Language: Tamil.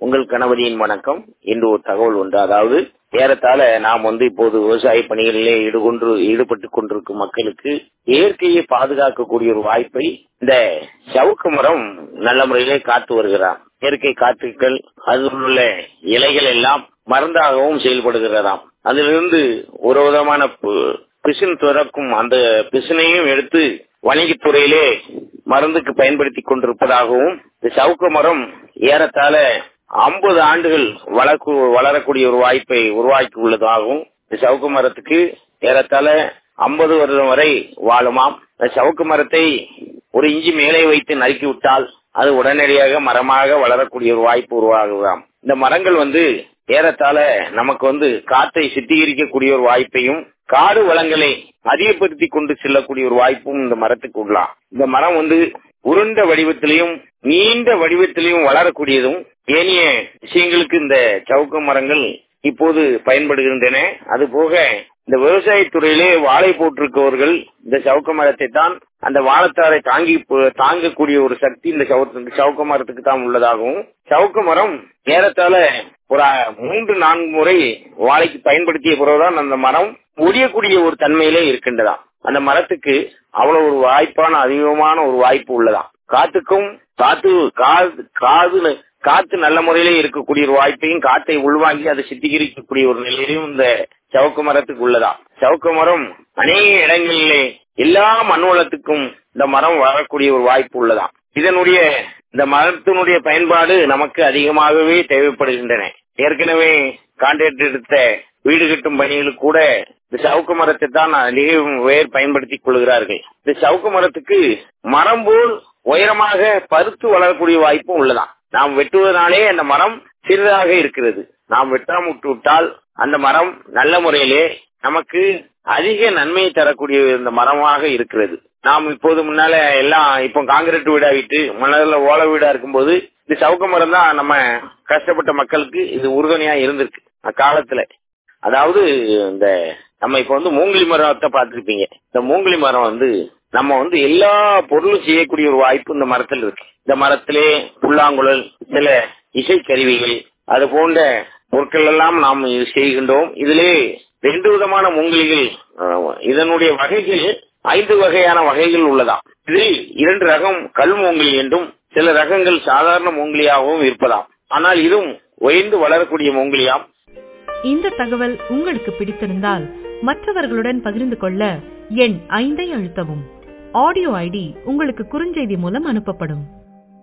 உங்கள் கணவரியின் வணக்கம் என்று ஒரு தகவல் உண்டு அதாவது ஏறத்தாழ நாம் வந்து இப்போது விவசாய பணிகளிலே ஈடுகொண்டு ஈடுபட்டு கொண்டிருக்கும் மக்களுக்கு இயற்கையை பாதுகாக்கக்கூடிய ஒரு வாய்ப்பை இந்த சவுக்கு மரம் நல்ல முறையிலே காத்து வருகிறார் இயற்கை காற்றுக்கள் அதில் உள்ள இலைகள் எல்லாம் மருந்தாகவும் செயல்படுகிறதாம் அதிலிருந்து ஒரு விதமான பிசின் துறக்கும் அந்த பிசினையும் எடுத்து வணிகத்துறையிலே மருந்துக்கு பயன்படுத்தி கொண்டிருப்பதாகவும் இந்த சவுக்கு மரம் ஏறத்தாழ ஐம்பது ஆண்டுகள் வளர்க்கு வளரக்கூடிய ஒரு வாய்ப்பை உருவாக்கி உள்ளதாகவும் இந்த சவுக்கு மரத்துக்கு ஏறத்தாழ ஐம்பது வருடம் வரை வாழுமாம் இந்த சவுக்கு மரத்தை ஒரு இஞ்சி மேலே வைத்து நறுக்கி விட்டால் அது உடனடியாக மரமாக வளரக்கூடிய ஒரு வாய்ப்பு உருவாகுதாம் இந்த மரங்கள் வந்து ஏறத்தாழ நமக்கு வந்து காற்றை சித்தீகரிக்கக்கூடிய ஒரு வாய்ப்பையும் காடு வளங்களை அதிகப்படுத்தி கொண்டு செல்லக்கூடிய ஒரு வாய்ப்பும் இந்த மரத்துக்கு உள்ளா இந்த மரம் வந்து உருண்ட வடிவத்திலையும் நீண்ட வடிவத்திலையும் வளரக்கூடியதும் ஏனைய விஷயங்களுக்கு இந்த சவுக்க மரங்கள் இப்போது பயன்படுகின்றன அது போக இந்த விவசாயத்துறையிலே வாழை போட்டிருக்கவர்கள் இந்த சவுக்க மரத்தை தான் அந்த வாழைத்தாரை தாங்கி தாங்கக்கூடிய ஒரு சக்தி இந்த சவுக்க மரத்துக்கு தான் உள்ளதாகவும் சவுக்க மரம் ஏறத்தாழ ஒரு மூன்று நான்கு முறை வாழைக்கு பயன்படுத்திய பிறகுதான் அந்த மரம் ஒடியக்கூடிய ஒரு தன்மையிலே இருக்கின்றதாம் அந்த மரத்துக்கு அவ்வளவு ஒரு வாய்ப்பான அதிகமான ஒரு வாய்ப்பு உள்ளதாம் காத்துக்கும் காத்து காது காது காத்து நல்ல முறையிலே இருக்கக்கூடிய ஒரு வாய்ப்பையும் காத்தை உள்வாங்கி அதை சித்திகரிக்கக்கூடிய ஒரு நிலையிலும் இந்த சவுக்கு மரத்துக்கு உள்ளதா சவுக்கு மரம் அநேக இடங்களிலே எல்லா மண் வளத்துக்கும் இந்த மரம் வரக்கூடிய ஒரு வாய்ப்பு உள்ளதா இதனுடைய இந்த மரத்தினுடைய பயன்பாடு நமக்கு அதிகமாகவே தேவைப்படுகின்றன ஏற்கனவே கான்ட்ராக்ட் எடுத்த வீடு கட்டும் பணிகளுக்கு கூட இந்த சவுக்கு மரத்தை தான் அதிகம் வேர் பயன்படுத்திக் கொள்கிறார்கள் இந்த சவுக்கு மரத்துக்கு மரம் போல் உயரமாக பருத்து வளரக்கூடிய வாய்ப்பும் உள்ளதான் நாம் வெட்டுவதனாலே அந்த மரம் சிறிதாக இருக்கிறது நாம் வெட்டாம விட்டு விட்டால் அந்த மரம் நல்ல முறையிலே நமக்கு அதிக நன்மையை தரக்கூடிய இந்த மரமாக இருக்கிறது நாம் இப்போது முன்னால எல்லாம் இப்போ காங்கிரீட் வீடா விட்டு மணல ஓலை வீடா இருக்கும்போது இந்த சவுக்க மரம் தான் நம்ம கஷ்டப்பட்ட மக்களுக்கு இது உறுதுணையா இருந்திருக்கு அக்காலத்துல அதாவது இந்த நம்ம இப்ப வந்து மூங்கிலி மரத்தை பார்த்திருப்பீங்க இந்த மூங்கிலி மரம் வந்து நம்ம வந்து எல்லா பொருளும் செய்யக்கூடிய ஒரு வாய்ப்பு இந்த மரத்தில் இருக்கு இந்த மரத்திலே புல்லாங்குழல் சில இசைக்கருவிகள் அது போன்ற பொருட்கள் எல்லாம் நாம் செய்கின்றோம் இதிலே ரெண்டு விதமான மூங்கிலிகள் இதனுடைய வகைகள் ஐந்து வகையான வகைகள் உள்ளதாம் இதில் இரண்டு ரகம் கல் மூங்கிலி என்றும் சில ரகங்கள் சாதாரண மூங்கிலியாகவும் இருப்பதாம் ஆனால் இதுவும் உயர்ந்து வளரக்கூடிய மூங்கிலியாம் இந்த தகவல் உங்களுக்கு பிடித்திருந்தால் மற்றவர்களுடன் பகிர்ந்து கொள்ள எண் ஐந்தை அழுத்தவும் ஆடியோ ஐடி உங்களுக்கு குறுஞ்செய்தி மூலம் அனுப்பப்படும்